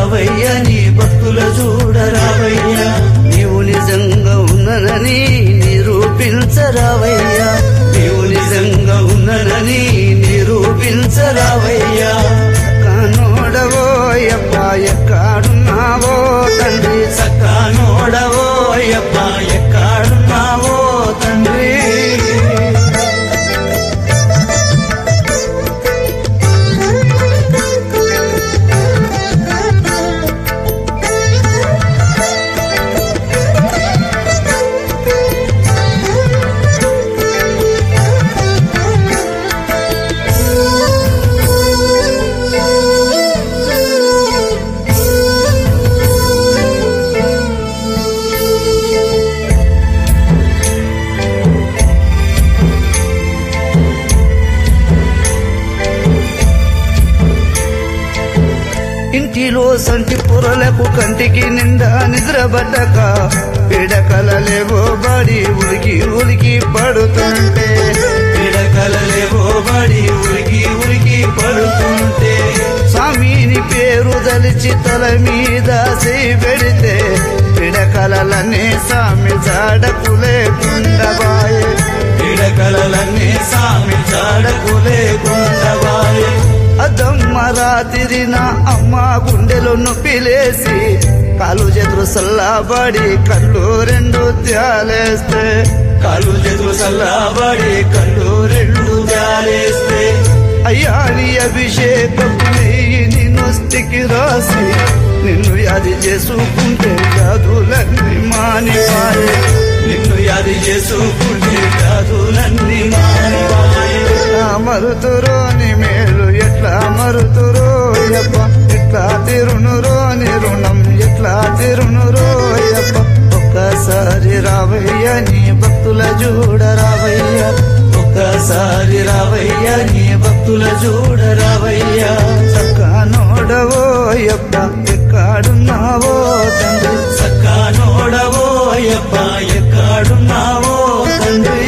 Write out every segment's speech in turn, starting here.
రావయ్యా నీ భక్తుల చూడరావయ్యా నీవు నిజంగా ఉన్ననని నిరూపించరావయ్యా నీవు నిజంగా ఉన్ననని నిరూపించరావయ్యా కానోడవో యప్ప ఎక్కడున్నావో తండ్రి సక్కా నోడవో యప్ప ఎక్కడున్నావో తండ్రి ఇంటిలో సంటి పొరలకు కంటికి నిండా నిద్రబడ్డక పిడకలలేవో బడి ఉలికి ఉలికి పడుతుంటే పిడకలలేవో బడి ఉలికి ఉలికి పడుతుంటే స్వామిని పేరు దలిచి తల మీద చేయి పెడితే పిడకలలన్నీ స్వామి జాడకు లేకుండబాయే పిడకలలన్నీ స్వామి జాడకు లేకుండబాయే అదమ్మ రాత్రి నా అమ్మ గుండెలో నొప్పిలేసి కాలు చేతులు సల్లాబడి కళ్ళు రెండు త్యాలేస్తే కాలు చేతులు సల్లాబడి కళ్ళు రెండు త్యాలేస్తే అయ్యా నీ అభిషేకం నెయ్యి నిన్ను స్థితికి రాసి నిన్ను యాది చేసుకుంటే జాదులన్నీ మానిపాయే నిన్ను యాది చేసుకుంటే జాదులన్నీ మానిపాయే మరుతురోని మేలు ఎట్లా మరుతురో యప్ప ఎట్లా తిరునురో ని రుణం ఎట్లా తిరునురో యప్ప ఒక్కసారి రావయ్య నీ భక్తుల చూడ రావయ్య ఒక్కసారి రావయ్య నీ భక్తుల చూడ రావయ్య చక్కా నోడవో యప్ప ఎక్కడున్నావో తండ్రి చక్కా నోడవో యప్ప ఎక్కడున్నావో తండ్రి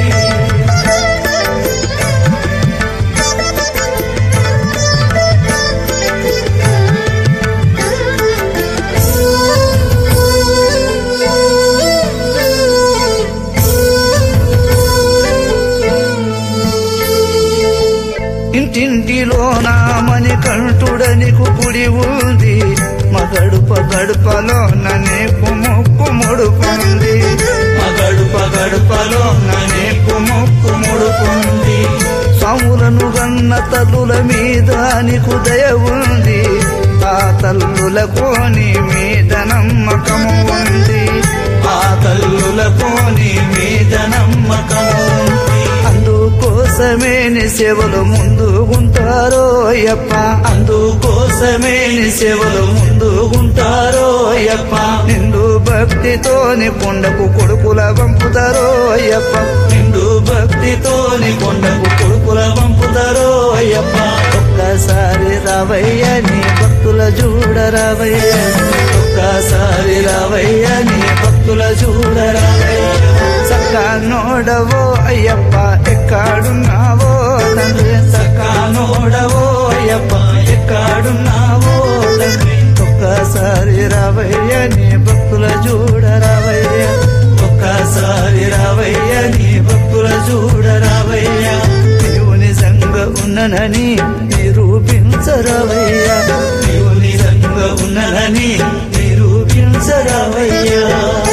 ఇంటింటిలో నామని కంటుడనికు గుడి ఉంది మగడుప గడుపలో నీకు ముక్కు ముడుకుంది మగడుప గడుపలో నీకు ముక్కు ముడుకుంది స్వాములను గన్న తల్లుల మీద నీకు దయ ఉంది ఆ తల్లులకు నీ మీద నమ్మకము ఉంది ఆ తల్లులకు నీ మీద నమ్మకము ఉంది అందుకోసమే నీ సేవలు ముందుగుంటారో అయ్యప్ప అందుకోసమే నీ సేవలు ముందుగుంటారో అయ్యప్ప నిండు భక్తితోని కొండకు కొడుకుల పంపుతారో అయ్యప్ప నిండు భక్తితోని కొండకు కొడుకుల పంపుతారో అయ్యప్ప ఒక్కసారి రావయ్య నీ భక్తుల చూడ రావయ్య ఒక్కసారి రావయ్య నీ భక్తుల చూడ రావయ్య చక్కా నోడవో అయ్యప్ప ఎక్కడున్నావో తండ్రి చక్కా నోడవో అయ్యప్ప ఎక్కడున్నావో తండ్రి ఒక్కసారి రావయ్య నీ భక్తుల చూడ రావయ్య ఒక్కసారి రావయ్య నీ భక్తుల చూడ రావయ్య నీవు నిజంగా ఉన్ననని నిరూపించరావయ్య నీవు నిజంగా ఉన్ననని నిరూపించరావయ్యా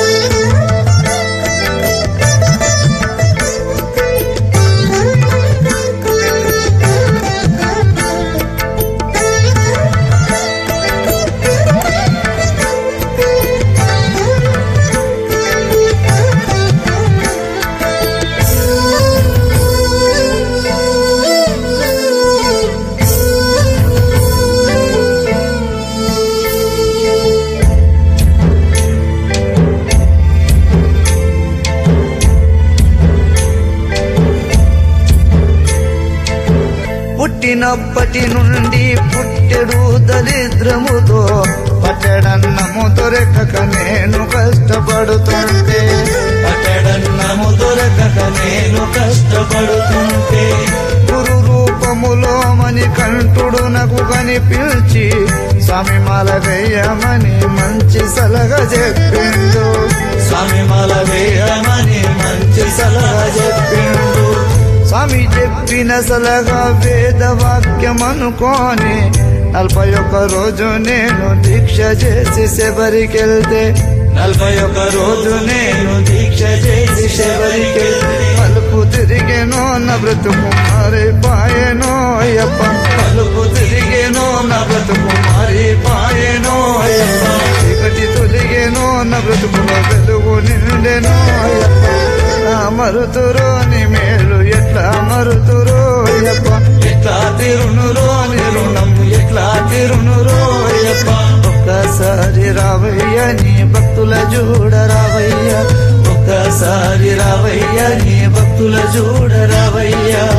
పుట్టినప్పటి నుండి పుట్టెడు దరిద్రముతో పట్టడన్నము దొరకక నేను కష్టపడుతుంటే పట్టడన్నము దొరకక నేను కష్టపడుతుంటే గురు రూపములో మణి కంఠుడు నాకు కనిపించి స్వామి మాల వేయమని మంచి సలహా చెప్పిండు స్వామి మాల వేయమని మంచి సలహా చెప్పిండు స్వామి చెప్పిన సలహా వేద వాక్యం అనుకోని నలభై ఒక్క రోజు నేను దీక్ష చేసి శబరికెళ్తే నలభై ఒక్క రోజు నేను దీక్ష చేసి శబరికెళ్తే పలుపు తిరిగేనో నా బ్రతుకు మారిపాయెనో అయ్యప్ప పలుపు తిరిగేనో నా బ్రతుకు మారిపాయెనో అయ్యప్ప చీకటి తొలిగేనో నా బ్రతుకులో వెలుగు నిండెనో అయ్యప్ప నా మరుతురో నీ మేలు ఎట్లా మరుతురో అయ్యప్ప ఎట్లా తిరునురో నీ రుణం ఎట్లా తిరునురో అయ్యప్ప ఒక్కసారి రావయ్య నీ భక్తుల చూడ రావయ్య ఒక్కసారి రావయ్య నీ భక్తుల చూడ రావయ్యా